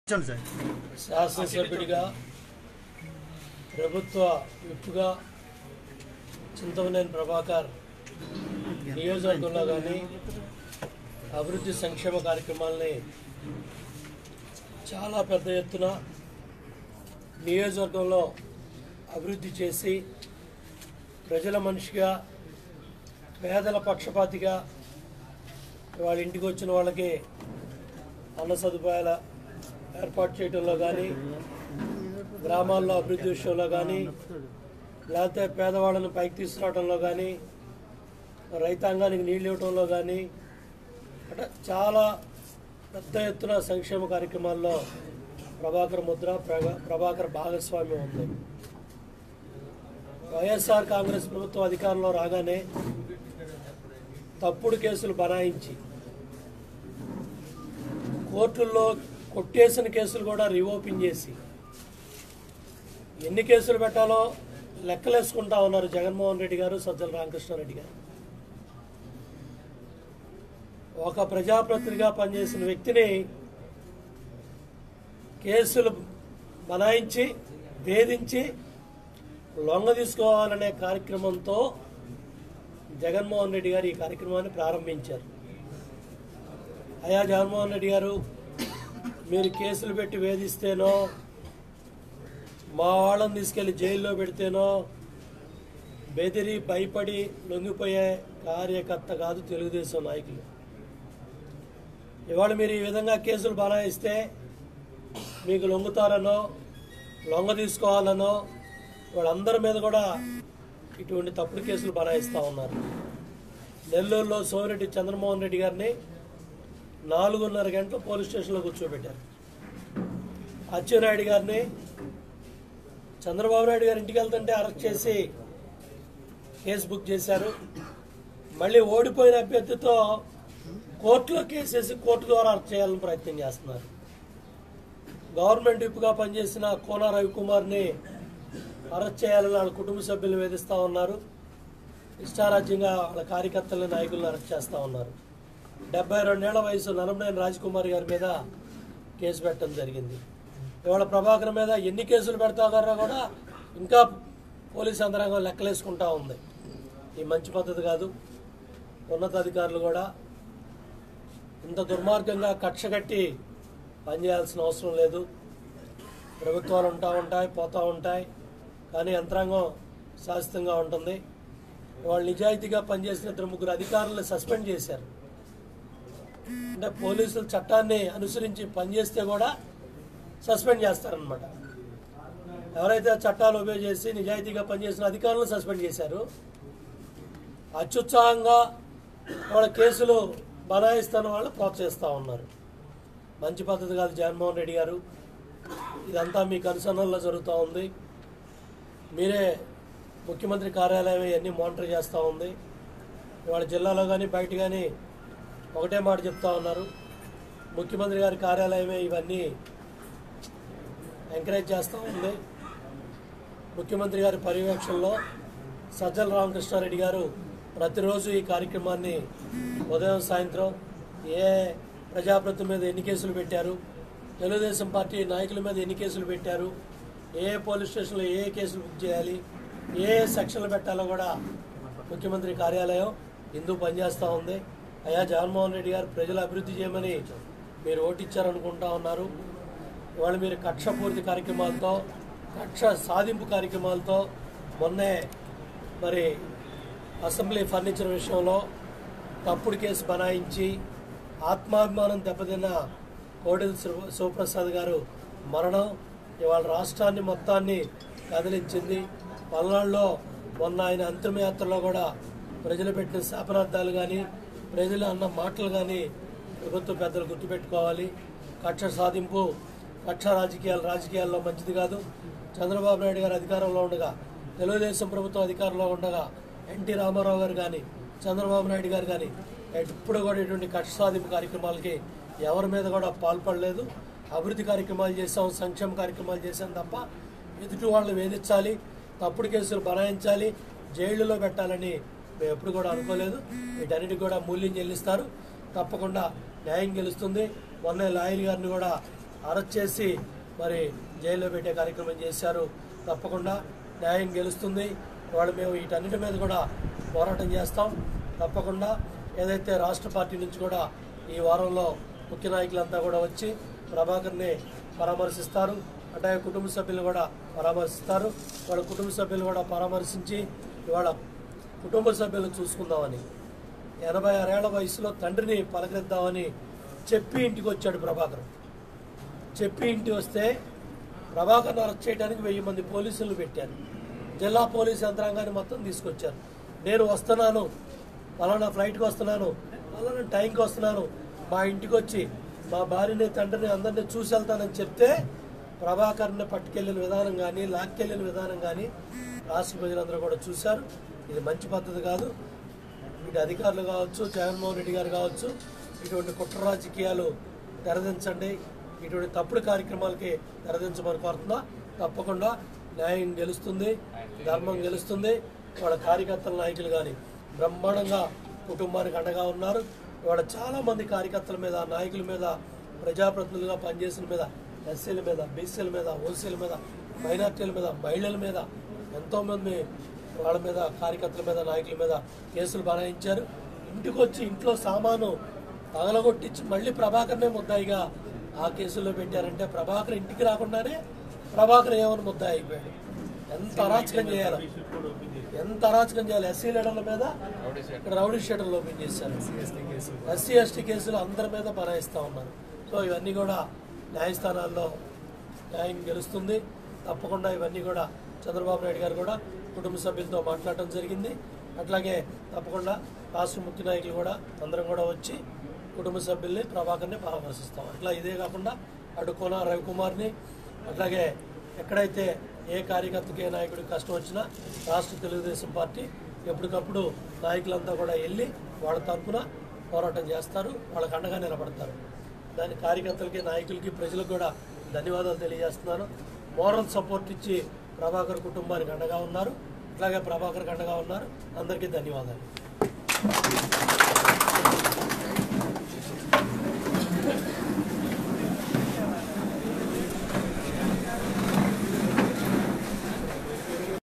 కూర్చోండి సార్ శాసనసభ్యుడిగా ప్రభుత్వ విప్పుగా చింతమనేని ప్రభాకర్ నియోజకవర్గంలో కానీ అభివృద్ధి సంక్షేమ కార్యక్రమాలని చాలా పెద్ద ఎత్తున నియోజకవర్గంలో అభివృద్ధి చేసి ప్రజల మనిషిగా పేదల పక్షపాతిగా వాళ్ళ ఇంటికి వచ్చిన వాళ్ళకి అన్న సదుపాయాల ఏర్పాటు చేయడంలో కానీ గ్రామాల్లో అభివృద్ధి విషయంలో కానీ లేకపోతే పేదవాళ్ళని పైకి తీసుకురావడంలో కానీ రైతాంగానికి నీళ్ళు ఇవ్వడంలో కానీ అంటే చాలా పెద్ద ఎత్తున సంక్షేమ కార్యక్రమాల్లో ప్రభాకర్ ముద్ర ప్రభా- ప్రభాకర్ భాగస్వామ్యం ఉంది వైఎస్ఆర్ కాంగ్రెస్ ప్రభుత్వం అధికారంలో రాగానే తప్పుడు కేసులు బనాయించి కోర్టుల్లో కొట్టేసిన కేసులు కూడా రీఓపెన్ చేసి ఎన్ని కేసులు పెట్టాలో లెక్కలేసుకుంటా ఉన్నారు జగన్మోహన్ రెడ్డి గారు సజ్జల రామకృష్ణారెడ్డి గారు ఒక ప్రజాప్రతినిధిగా పనిచేసిన వ్యక్తిని కేసులు బనాయించి వేధించి లొంగ తీసుకోవాలనే కార్యక్రమంతో జగన్మోహన్ రెడ్డి గారు ఈ కార్యక్రమాన్ని ప్రారంభించారు అయ్యా జగన్మోహన్ రెడ్డి గారు మీరు కేసులు పెట్టి వేధిస్తేనో మా వాళ్ళని తీసుకెళ్లి జైల్లో పెడితేనో బెదిరి భయపడి లొంగిపోయే కార్యకర్త కాదు తెలుగుదేశం నాయకులు ఇవాళ మీరు ఈ విధంగా కేసులు బనాయిస్తే మీకు లొంగుతారనో లొంగ తీసుకోవాలనో వాళ్ళందరి మీద కూడా ఇటువంటి తప్పుడు కేసులు బనాయిస్తూ ఉన్నారు నెల్లూరులో సోమిరెడ్డి చంద్రమోహన్ రెడ్డి గారిని నాలుగున్నర గంటలు పోలీస్ స్టేషన్లో కూర్చోబెట్టారు అచ్చెన్నాయుడు గారిని చంద్రబాబు నాయుడు గారి ఇంటికి వెళ్తుంటే అరెస్ట్ చేసి కేసు బుక్ చేశారు మళ్ళీ ఓడిపోయిన అభ్యర్థితో కోర్టులో కేసేసి కోర్టు ద్వారా అరెస్ట్ చేయాలని ప్రయత్నం చేస్తున్నారు గవర్నమెంట్ విప్గా పనిచేసిన కోన రవికుమార్ని అరెస్ట్ చేయాలని వాళ్ళ కుటుంబ సభ్యులు వేధిస్తూ ఉన్నారు ఇష్టారాజ్యంగా వాళ్ళ కార్యకర్తలని నాయకులను అరెస్ట్ చేస్తూ ఉన్నారు డెబ్బై రెండేళ్ల వయసు నరమనేని రాజ్కుమార్ గారి మీద కేసు పెట్టడం జరిగింది ఇవాళ ప్రభాకర్ మీద ఎన్ని కేసులు పెడతారో కూడా ఇంకా పోలీస్ యంత్రాంగం లెక్కలేసుకుంటా ఉంది ఈ మంచి పద్ధతి కాదు ఉన్నతాధికారులు కూడా ఇంత దుర్మార్గంగా కక్ష కట్టి పనిచేయాల్సిన అవసరం లేదు ప్రభుత్వాలు ఉంటా ఉంటాయి పోతూ ఉంటాయి కానీ యంత్రాంగం శాశ్వతంగా ఉంటుంది వాళ్ళు నిజాయితీగా పనిచేసిన ఇద్దరు ముగ్గురు అధికారులను సస్పెండ్ చేశారు అంటే పోలీసులు చట్టాన్ని అనుసరించి పనిచేస్తే కూడా సస్పెండ్ చేస్తారనమాట ఎవరైతే ఆ చట్టాలు ఉపయోగ చేసి నిజాయితీగా పనిచేసిన అధికారులను సస్పెండ్ చేశారు అత్యుత్సాహంగా వాళ్ళ కేసులు బనాయిస్తున్న వాళ్ళు ప్రోత్సహిస్తూ ఉన్నారు మంచి పద్ధతి కాదు జగన్మోహన్ రెడ్డి గారు ఇదంతా మీ కనుసన్నల్లో జరుగుతూ ఉంది మీరే ముఖ్యమంత్రి కార్యాలయం ఇవన్నీ మానిటర్ చేస్తూ ఉంది ఇవాళ జిల్లాలో కానీ బయట కానీ ఒకటే మాట చెప్తా ఉన్నారు ముఖ్యమంత్రి గారి కార్యాలయమే ఇవన్నీ ఎంకరేజ్ చేస్తూ ఉంది ముఖ్యమంత్రి గారి పర్యవేక్షణలో సజ్జల రామకృష్ణారెడ్డి గారు ప్రతిరోజు ఈ కార్యక్రమాన్ని ఉదయం సాయంత్రం ఏ ప్రజాప్రతి మీద ఎన్ని కేసులు పెట్టారు తెలుగుదేశం పార్టీ నాయకుల మీద ఎన్ని కేసులు పెట్టారు ఏ పోలీస్ స్టేషన్లో ఏ కేసులు బుక్ చేయాలి ఏ సెక్షన్లు పెట్టాలో కూడా ముఖ్యమంత్రి కార్యాలయం ఇందుకు పనిచేస్తూ ఉంది అయ్యా జగన్మోహన్ రెడ్డి గారు ప్రజలు అభివృద్ధి చేయమని మీరు ఓటిచ్చారనుకుంటా ఉన్నారు ఇవాళ మీరు కక్ష పూర్తి కార్యక్రమాలతో కక్ష సాధింపు కార్యక్రమాలతో మొన్నే మరి అసెంబ్లీ ఫర్నిచర్ విషయంలో తప్పుడు కేసు బనాయించి ఆత్మాభిమానం దెబ్బతిన్న కోడెల శివ- శివప్రసాద్ గారు మరణం ఇవాళ రాష్ట్రాన్ని మొత్తాన్ని కదిలించింది పల్నాడులో మొన్న ఆయన అంతిమయాత్రలో కూడా ప్రజలు పెట్టిన శాపనార్థాలు కానీ ప్రజలు అన్న మాటలు కానీ ప్రభుత్వ పెద్దలు గుర్తుపెట్టుకోవాలి కక్ష సాధింపు కక్ష రాజకీయాలు రాజకీయాల్లో మంచిది కాదు చంద్రబాబు నాయుడు గారు అధికారంలో ఉండగా తెలుగుదేశం ప్రభుత్వం అధికారంలో ఉండగా ఎన్టీ రామారావు గారు కానీ చంద్రబాబు నాయుడు గారు కానీ ఎప్పుడు కూడా ఇటువంటి కక్ష సాధింపు కార్యక్రమాలకి ఎవరి మీద కూడా పాల్పడలేదు అభివృద్ధి కార్యక్రమాలు చేసాం సంక్షేమ కార్యక్రమాలు చేసాం తప్ప ఎదుటి వాళ్ళని వేధించాలి తప్పుడు కేసులు బనాయించాలి జైళ్ళలో పెట్టాలని మేము ఎప్పుడు కూడా అనుకోలేదు వీటన్నిటికి కూడా మూల్యం చెల్లిస్తారు తప్పకుండా న్యాయం గెలుస్తుంది మొన్నే లాయర్ గారిని కూడా అరెస్ట్ చేసి మరి జైల్లో పెట్టే కార్యక్రమం చేశారు తప్పకుండా న్యాయం గెలుస్తుంది వాళ్ళు మేము వీటన్నిటి మీద కూడా పోరాటం చేస్తాం తప్పకుండా ఏదైతే రాష్ట్ర పార్టీ నుంచి కూడా ఈ వారంలో ముఖ్య నాయకులంతా కూడా వచ్చి ప్రభాకర్ని పరామర్శిస్తారు అట్లాగే కుటుంబ సభ్యులు కూడా పరామర్శిస్తారు వాళ్ళ కుటుంబ సభ్యులు కూడా పరామర్శించి ఇవాళ కుటుంబ సభ్యులను చూసుకుందామని ఎనభై ఆరేళ్ల వయసులో తండ్రిని పలకరిద్దామని చెప్పి ఇంటికి వచ్చాడు ప్రభాకర్ చెప్పి ఇంటి వస్తే ప్రభాకర్ను అరెస్ట్ చేయడానికి వెయ్యి మంది పోలీసులు పెట్టారు జిల్లా పోలీస్ యంత్రాంగాన్ని మొత్తం తీసుకొచ్చారు నేను వస్తున్నాను పలానా ఫ్లైట్కి వస్తున్నాను పలానా టైంకి వస్తున్నాను మా ఇంటికి వచ్చి మా భార్యని తండ్రిని అందరినీ చూసి వెళ్తానని చెప్తే ప్రభాకర్ని పట్టుకెళ్ళిన విధానం కానీ లాక్కెళ్ళిన విధానం కానీ రాష్ట్ర ప్రజలందరూ కూడా చూశారు ఇది మంచి పద్ధతి కాదు ఇటు అధికారులు కావచ్చు జగన్మోహన్ రెడ్డి గారు కావచ్చు ఇటువంటి కుట్ర రాజకీయాలు తెరదించండి ఇటువంటి తప్పుడు కార్యక్రమాలకి తెరదించమని కోరుతున్నా తప్పకుండా న్యాయం గెలుస్తుంది ధర్మం గెలుస్తుంది వాళ్ళ కార్యకర్తల నాయకులు కానీ బ్రహ్మాండంగా కుటుంబానికి అండగా ఉన్నారు ఇవాళ చాలా మంది కార్యకర్తల మీద నాయకుల మీద ప్రజాప్రతినిధులుగా పనిచేసిన మీద ఎస్సీల మీద బీసీల మీద ఓసీల మీద మైనార్టీల మీద మహిళల మీద ఎంతోమంది వాళ్ళ మీద కార్యకర్తల మీద నాయకుల మీద కేసులు బనాయించారు ఇంటికి వచ్చి ఇంట్లో సామాను పగలగొట్టించి మళ్ళీ ప్రభాకర్నే ముద్దాయిగా ఆ కేసుల్లో పెట్టారంటే ప్రభాకర్ ఇంటికి రాకుండానే ప్రభాకర్ ఏమని ముద్దాయి అయిపోయాడు ఎంత అరాచకం చేయాలి ఎంత అరాచకం చేయాలి ఎస్సీ లీడర్ల మీద ఇక్కడ రౌడీ షీటర్లు ఓపెన్ చేశారు ఎస్సీ ఎస్టీ కేసులు అందరి మీద బనాయిస్తూ ఉన్నారు సో ఇవన్నీ కూడా న్యాయస్థానాల్లో న్యాయం గెలుస్తుంది తప్పకుండా ఇవన్నీ కూడా చంద్రబాబు నాయుడు గారు కూడా కుటుంబ సభ్యులతో మాట్లాడటం జరిగింది అట్లాగే తప్పకుండా రాష్ట్ర ముఖ్య నాయకులు కూడా అందరం కూడా వచ్చి కుటుంబ సభ్యుల్ని ప్రభాకర్ని పరామర్శిస్తాం అట్లా ఇదే కాకుండా అటు కోన రవికుమార్ని అట్లాగే ఎక్కడైతే ఏ కార్యకర్తకి ఏ నాయకుడికి కష్టం వచ్చినా రాష్ట్ర తెలుగుదేశం పార్టీ ఎప్పటికప్పుడు నాయకులంతా కూడా వెళ్ళి వాళ్ళ తరపున పోరాటం చేస్తారు వాళ్ళకి అండగా నిలబడతారు దాని కార్యకర్తలకి నాయకులకి ప్రజలకు కూడా ధన్యవాదాలు తెలియజేస్తున్నాను మోరల్ సపోర్ట్ ఇచ్చి ప్రభాకర్ కుటుంబానికి అండగా ఉన్నారు అట్లాగే ప్రభాకర్కి అండగా ఉన్నారు అందరికీ ధన్యవాదాలు